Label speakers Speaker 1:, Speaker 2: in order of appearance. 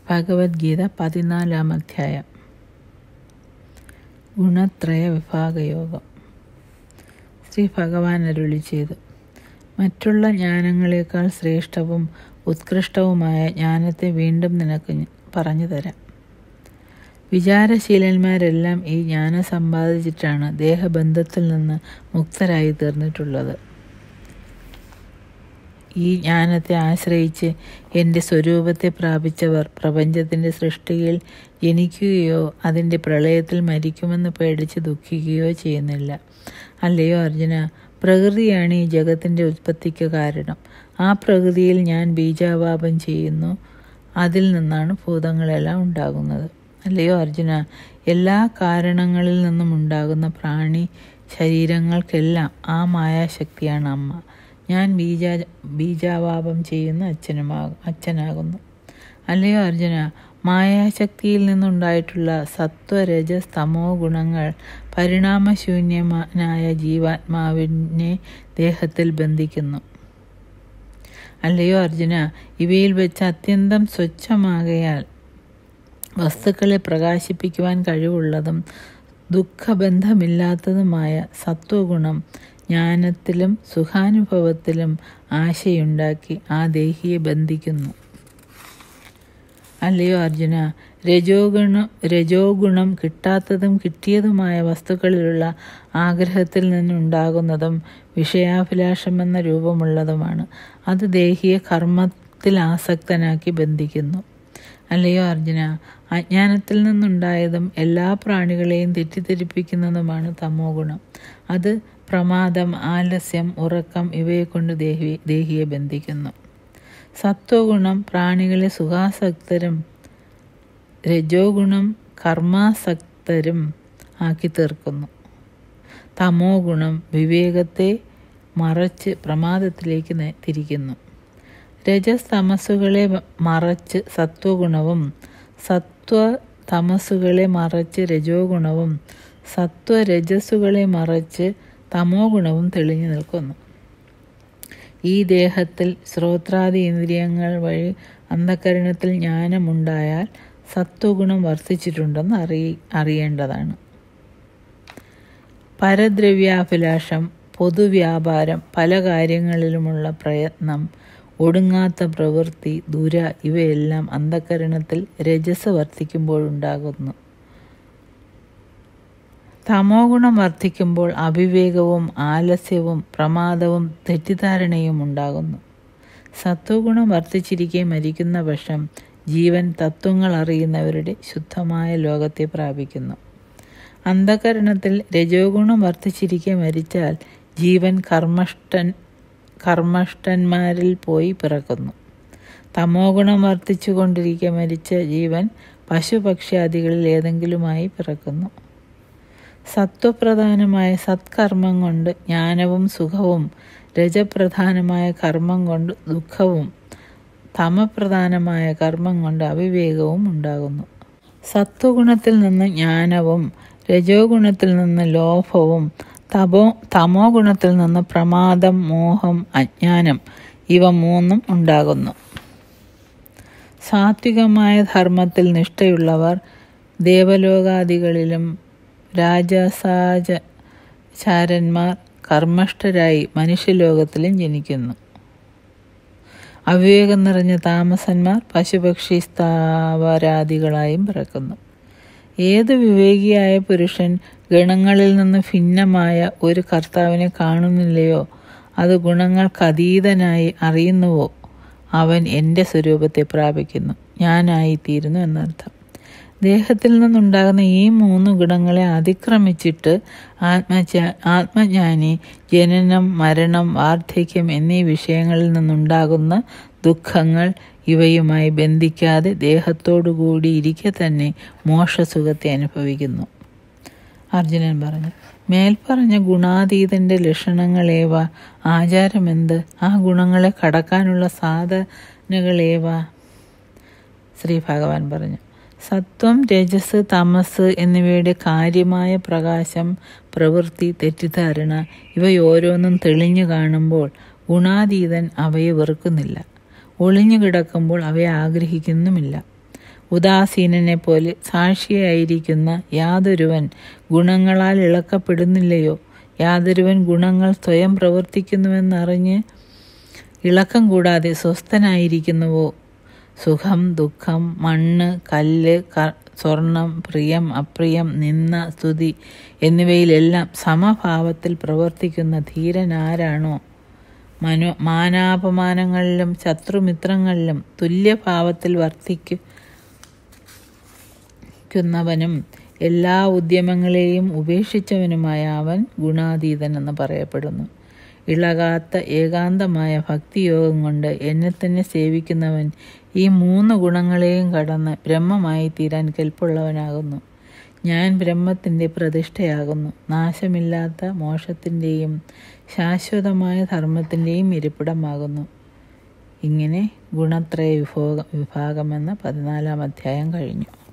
Speaker 1: ഭഗവത്ഗീത പതിനാലാം അധ്യായം ഗുണത്രയ വിഭാഗയോഗം ശ്രീ ഭഗവാൻ അരുളി ചെയ്തു മറ്റുള്ള ജ്ഞാനങ്ങളെക്കാൾ ശ്രേഷ്ഠവും ഉത്കൃഷ്ടവുമായ ജ്ഞാനത്തെ വീണ്ടും നിനക്ക് ഞ- പറഞ്ഞു തരാം വിചാരശീലന്മാരെല്ലാം ഈ ജ്ഞാനം സമ്പാദിച്ചിട്ടാണ് ദേഹബന്ധത്തിൽ നിന്ന് മുക്തരായി തീർന്നിട്ടുള്ളത് ഈ ജ്ഞാനത്തെ ആശ്രയിച്ച് എൻ്റെ സ്വരൂപത്തെ പ്രാപിച്ചവർ പ്രപഞ്ചത്തിൻ്റെ സൃഷ്ടിയിൽ ജനിക്കുകയോ അതിൻ്റെ പ്രളയത്തിൽ മരിക്കുമെന്ന് പേടിച്ച് ദുഃഖിക്കുകയോ ചെയ്യുന്നില്ല അല്ലയോ അർജുന പ്രകൃതിയാണ് ഈ ജഗത്തിൻ്റെ ഉത്പത്തിക്ക് കാരണം ആ പ്രകൃതിയിൽ ഞാൻ ബീജാവാപം ചെയ്യുന്നു അതിൽ നിന്നാണ് ഭൂതങ്ങളെല്ലാം ഉണ്ടാകുന്നത് അല്ലയോ അർജുന എല്ലാ കാരണങ്ങളിൽ നിന്നും ഉണ്ടാകുന്ന പ്രാണി ശരീരങ്ങൾക്കെല്ലാം ആ മായാശക്തിയാണ് അമ്മ ഞാൻ ബീജാ ബീജാവാപം ചെയ്യുന്ന അച്ഛനുമാകും അച്ഛനാകുന്നു അല്ലയോ അർജുന മായാശക്തിയിൽ നിന്നുണ്ടായിട്ടുള്ള സത്വരജസ് തമോ ഗുണങ്ങൾ പരിണാമശൂന്യനായ ജീവാത്മാവിനെ ദേഹത്തിൽ ബന്ധിക്കുന്നു അല്ലയോ അർജുന ഇവയിൽ വെച്ച് അത്യന്തം സ്വച്ഛമാകയാൽ വസ്തുക്കളെ പ്രകാശിപ്പിക്കുവാൻ കഴിവുള്ളതും ദുഃഖബന്ധമില്ലാത്തതുമായ സത്വഗുണം ജ്ഞാനത്തിലും സുഖാനുഭവത്തിലും ആശയുണ്ടാക്കി ആ ദേഹിയെ ബന്ധിക്കുന്നു അല്ലയോ അർജുന രജോ ഗുണം രജോ ഗുണം കിട്ടാത്തതും കിട്ടിയതുമായ വസ്തുക്കളിലുള്ള ആഗ്രഹത്തിൽ നിന്നുണ്ടാകുന്നതും വിഷയാഭിലാഷം എന്ന രൂപമുള്ളതുമാണ് അത് ദേഹിയെ കർമ്മത്തിൽ ആസക്തനാക്കി ബന്ധിക്കുന്നു അല്ലയോ അർജുന അജ്ഞാനത്തിൽ നിന്നുണ്ടായതും എല്ലാ പ്രാണികളെയും തെറ്റിദ്ധരിപ്പിക്കുന്നതുമാണ് തമോ ഗുണം അത് പ്രമാദം ആലസ്യം ഉറക്കം ഇവയെ കൊണ്ട് ദേഹി ദേഹിയെ ബന്ധിക്കുന്നു സത്വഗുണം പ്രാണികളെ സുഖാസക്തരും രജോ ഗുണം കർമാസക്തരും ആക്കി തീർക്കുന്നു തമോ ഗുണം വിവേകത്തെ മറച്ച് പ്രമാദത്തിലേക്ക് നെ- തിരിക്കുന്നു രജസ് തമസ്സുകളെ മ- മറച്ച് സത്വഗുണവും സത്വ തമസ്സുകളെ മറച്ച് രജോ ഗുണവും സത്വ രജസ്സുകളെ മറച്ച് തമോ ഗുണവും തെളിഞ്ഞു നിൽക്കുന്നു ഈ ദേഹത്തിൽ ശ്രോത്രാദി ഇന്ദ്രിയങ്ങൾ വഴി അന്ധകരണത്തിൽ ജ്ഞാനമുണ്ടായാൽ സത്വഗുണം വർദ്ധിച്ചിട്ടുണ്ടെന്ന് അറിയ അറിയേണ്ടതാണ് പരദ്രവ്യാഭിലാഷം പൊതുവ്യാപാരം പല കാര്യങ്ങളിലുമുള്ള പ്രയത്നം ഒടുങ്ങാത്ത പ്രവൃത്തി ദുര ഇവയെല്ലാം അന്ധകരണത്തിൽ രജസ് വർദ്ധിക്കുമ്പോഴുണ്ടാകുന്നു തമോ ഗുണം വർദ്ധിക്കുമ്പോൾ അവിവേകവും ആലസ്യവും പ്രമാദവും തെറ്റിദ്ധാരണയും ഉണ്ടാകുന്നു സത്വഗുണം വർദ്ധിച്ചിരിക്കെ മരിക്കുന്ന പക്ഷം ജീവൻ തത്വങ്ങൾ അറിയുന്നവരുടെ ശുദ്ധമായ ലോകത്തെ പ്രാപിക്കുന്നു അന്ധകരണത്തിൽ രജോ ഗുണം വർദ്ധിച്ചിരിക്കെ മരിച്ചാൽ ജീവൻ കർമ്മഷ്ടൻ കർമ്മഷ്ടന്മാരിൽ പോയി പിറക്കുന്നു തമോ ഗുണം വർദ്ധിച്ചു കൊണ്ടിരിക്കെ മരിച്ച ജീവൻ പശുപക്ഷ്യാദികളിൽ ഏതെങ്കിലുമായി പിറക്കുന്നു സത്വപ്രധാനമായ സത്കർമ്മം കൊണ്ട് ജ്ഞാനവും സുഖവും രജപ്രധാനമായ കർമ്മം കൊണ്ട് ദുഃഖവും തമപ്രധാനമായ കർമ്മം കൊണ്ട് അവിവേകവും ഉണ്ടാകുന്നു സത്വഗുണത്തിൽ നിന്ന് ജ്ഞാനവും രജോ ഗുണത്തിൽ നിന്ന് ലോഭവും തപോ തമോ ഗുണത്തിൽ നിന്ന് പ്രമാദം മോഹം അജ്ഞാനം ഇവ മൂന്നും ഉണ്ടാകുന്നു സാത്വികമായ ധർമ്മത്തിൽ നിഷ്ഠയുള്ളവർ ദേവലോകാദികളിലും രാജസാച ചാരന്മാർ കർമ്മഷ്ഠരായി മനുഷ്യലോകത്തിലും ജനിക്കുന്നു അവിവേകം നിറഞ്ഞ താമസന്മാർ പശുപക്ഷി സ്ഥാവരാദികളായും പിറക്കുന്നു ഏത് വിവേകിയായ പുരുഷൻ ഗണങ്ങളിൽ നിന്ന് ഭിന്നമായ ഒരു കർത്താവിനെ കാണുന്നില്ലയോ അത് ഗുണങ്ങൾക്കതീതനായി അറിയുന്നുവോ അവൻ എൻ്റെ സ്വരൂപത്തെ പ്രാപിക്കുന്നു ഞാനായിത്തീരുന്നു എന്നർത്ഥം ദേഹത്തിൽ നിന്നുണ്ടാകുന്ന ഈ മൂന്ന് ഗുണങ്ങളെ അതിക്രമിച്ചിട്ട് ആത്മജ്ഞ ആത്മജ്ഞാനി ജനനം മരണം വാർദ്ധക്യം എന്നീ വിഷയങ്ങളിൽ നിന്നുണ്ടാകുന്ന ദുഃഖങ്ങൾ ഇവയുമായി ബന്ധിക്കാതെ ദേഹത്തോടുകൂടി ഇരിക്കെ തന്നെ മോക്ഷസുഖത്തെ അനുഭവിക്കുന്നു അർജുനൻ പറഞ്ഞു മേൽപ്പറഞ്ഞ ഗുണാതീതന്റെ ലക്ഷണങ്ങളേവ ആചാരമെന്ത് ആ ഗുണങ്ങളെ കടക്കാനുള്ള സാധനകളേവ ശ്രീ ഭഗവാൻ പറഞ്ഞു സത്വം രജസ് തമസ് എന്നിവയുടെ കാര്യമായ പ്രകാശം പ്രവൃത്തി തെറ്റിദ്ധാരണ ഇവയോരോന്നും തെളിഞ്ഞു കാണുമ്പോൾ ഗുണാതീതൻ അവയെ വെറുക്കുന്നില്ല ഒളിഞ്ഞു കിടക്കുമ്പോൾ അവയെ ആഗ്രഹിക്കുന്നുമില്ല ഉദാസീനനെ പോലെ സാക്ഷിയായിരിക്കുന്ന യാതൊരുവൻ ഗുണങ്ങളാൽ ഇളക്കപ്പെടുന്നില്ലയോ യാതൊരുവൻ ഗുണങ്ങൾ സ്വയം പ്രവർത്തിക്കുന്നുവെന്നറിഞ്ഞ് ഇളക്കം കൂടാതെ സ്വസ്ഥനായിരിക്കുന്നുവോ സുഖം ദുഃഖം മണ്ണ് കല്ല് സ്വർണം പ്രിയം അപ്രിയം നിന്ന സ്തുതി എന്നിവയിലെല്ലാം സമഭാവത്തിൽ പ്രവർത്തിക്കുന്ന ധീരനാരാണോ മനോ മാനാപമാനങ്ങളിലും ശത്രുമിത്രങ്ങളിലും തുല്യഭാവത്തിൽ വർത്തിക്കുന്നവനും എല്ലാ ഉദ്യമങ്ങളെയും ഉപേക്ഷിച്ചവനുമായ അവൻ ഗുണാതീതൻ എന്ന് പറയപ്പെടുന്നു ഇളകാത്ത ഏകാന്തമായ ഭക്തിയോഗം കൊണ്ട് എന്നെ തന്നെ സേവിക്കുന്നവൻ ഈ മൂന്ന് ഗുണങ്ങളെയും കടന്ന് ബ്രഹ്മമായി തീരാൻ കെൽപ്പുള്ളവനാകുന്നു ഞാൻ ബ്രഹ്മത്തിൻ്റെ പ്രതിഷ്ഠയാകുന്നു നാശമില്ലാത്ത മോക്ഷത്തിൻ്റെയും ശാശ്വതമായ ധർമ്മത്തിൻ്റെയും ഇരിപ്പിടമാകുന്നു ഇങ്ങനെ ഗുണത്രയ വിഭോഗ വിഭാഗമെന്ന പതിനാലാം അധ്യായം കഴിഞ്ഞു